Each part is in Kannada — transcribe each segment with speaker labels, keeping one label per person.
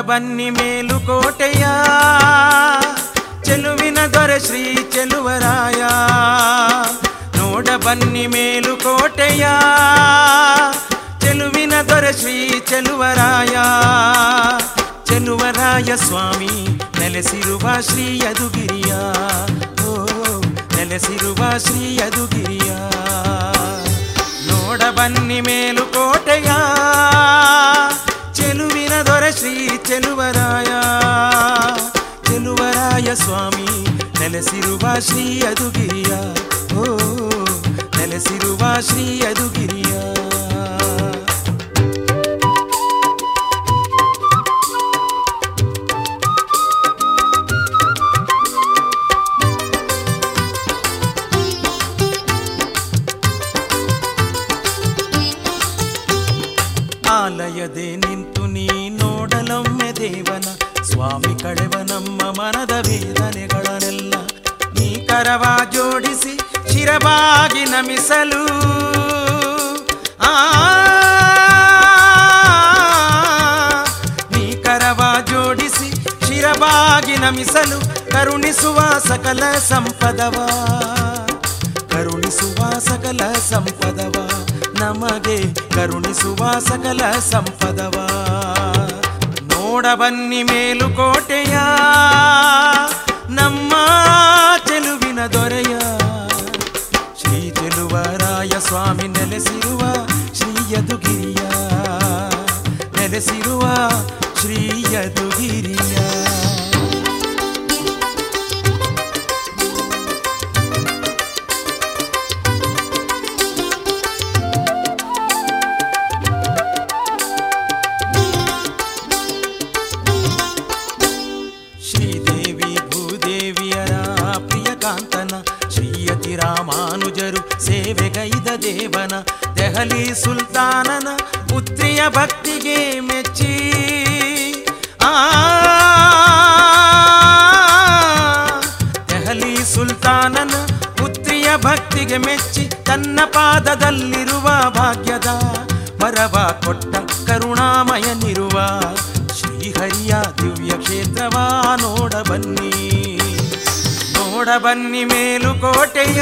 Speaker 1: ಬನ್ನಿ ಮೇಲುಕೋಟೆಯ ಚೆಲುವಿನ ದೊರೆ ಶ್ರೀ ಚೆಲುವರಾಯ ನೋಡ ಬನ್ನಿ ಮೇಲುಕೋಟೆಯ ಚೆಲುವಿನ ದೊರೆ ಶ್ರೀ ಚೆಲುವರಾಯ ಚೆಲುವರಾಯ ಸ್ವಾಮಿ ನೆಲೆಸಿರುವ ಶ್ರೀ ಯದುಗಿರಿಯ ಓ ನೆಲೆಸಿರುವ ಶ್ರೀ ಯದುಗಿರಿಯ ನೋಡ ಬನ್ನಿ ಮೇಲುಕೋಟೆಯ ಚೆಲುವಿನ ದೊರೆ ಶ್ರೀ ಚೆಲುವರಾಯ ಚೆಲುವರಾಯ ಸ್ವಾಮಿ ನೆಲೆಸಿರುವ ಶ್ರೀ ಯದುಗಿರಿಯ ಓ ನೆಲೆಸಿರುವ ಶ್ರೀ ಯದುಗಿರಿಯ ಆಲಯದೆ ನಿಂತು ನೀ ನೋಡಲೊಮ್ಮೆ ದೇವನ ಸ್ವಾಮಿ ಕಳೆವ ನಮ್ಮ ಮನದ ವೇದನೆಗಳನ್ನೆಲ್ಲ ನೀ ಕರವ ಜೋಡಿಸಿ ಶಿರವಾಗಿ ನಮಿಸಲು ಆ ನೀ ಕರವ ಜೋಡಿಸಿ ಶಿರವಾಗಿ ನಮಿಸಲು ಕರುಣಿಸುವ ಸಕಲ ಸಂಪದವ ಕರುಣಿಸುವ ಸಕಲ ಸಂಪದವ ನಮಗೆ ಕರುಣಿಸುವ ಸಕಲ ಸಂಪದವ ನೋಡ ಬನ್ನಿ ಮೇಲುಕೋಟೆಯ ನಮ್ಮ ಚೆಲುವಿನ ದೊರೆಯ ಶ್ರೀ ಚೆಲುವರಾಯ ಸ್ವಾಮಿ ನೆಲೆಸಿರುವ ಶ್ರೀ ಯದುಗಿರಿಯ ನೆಲೆಸಿರುವ ಶ್ರೀ ಯದುಗಿರಿಯ ಶ್ರೀದೇವಿ ಭೂದೇವಿಯರ ಪ್ರಿಯಕಾಂತನ ಶ್ರೀಯತಿ ರಾಮಾನುಜರು ಸೇವೆಗೈದ ದೇವನ ದೆಹಲಿ ಸುಲ್ತಾನನ ಪುತ್ರಿಯ ಭಕ್ತಿಗೆ ಮೆಚ್ಚಿ ಆ ದೆಹಲಿ ಸುಲ್ತಾನನ ಪುತ್ರಿಯ ಭಕ್ತಿಗೆ ಮೆಚ್ಚಿ ತನ್ನ ಪಾದದಲ್ಲಿರುವ ಭಾಗ್ಯದ ವರವ ಕೊಟ್ಟ ಕರುಣಾಮಯನಿರುವ ಶ್ರೀಹರಿಯ ದಿವ್ಯ ಕ್ಷೇತ್ರವ ನೋಡ ಬನ್ನಿ ನೋಡ ಬನ್ನಿ ಮೇಲುಕೋಟೆಯ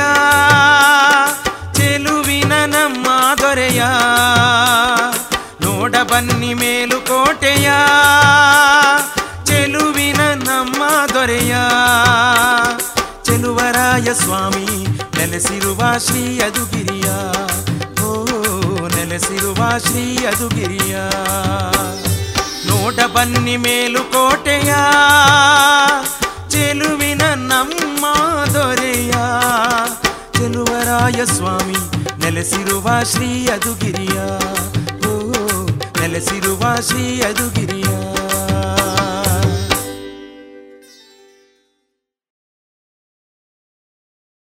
Speaker 1: ಚೆಲುವಿನ ನಮ್ಮ ದೊರೆಯ ನೋಡ ಬನ್ನಿ ಮೇಲುಕೋಟೆಯ ಚೆಲುವಿನ ನಮ್ಮ ದೊರೆಯ ಚೆಲುವರಾಯ ಸ್ವಾಮಿ ನೆಲೆಸಿರುವ ಶ್ರೀ ಯದುಗಿರಿಯ ಓ ನೆಲೆಸಿರುವ ಶ್ರೀ ಯದುಗಿರಿಯ ನೋಡ ಬನ್ನಿ ಮೇಲುಕೋಟೆಯ ಚೆಲುವಿನ ನಮ್ಮ ದೊರೆಯ ಚೆಲುವರಾಯ ಸ್ವಾಮಿ ನೆಲೆಸಿರುವ ಶ್ರೀ ಯದುಗಿರಿಯ ಓ ನೆಲೆಸಿರುವ ಶ್ರೀ ಯದುಗಿರಿಯ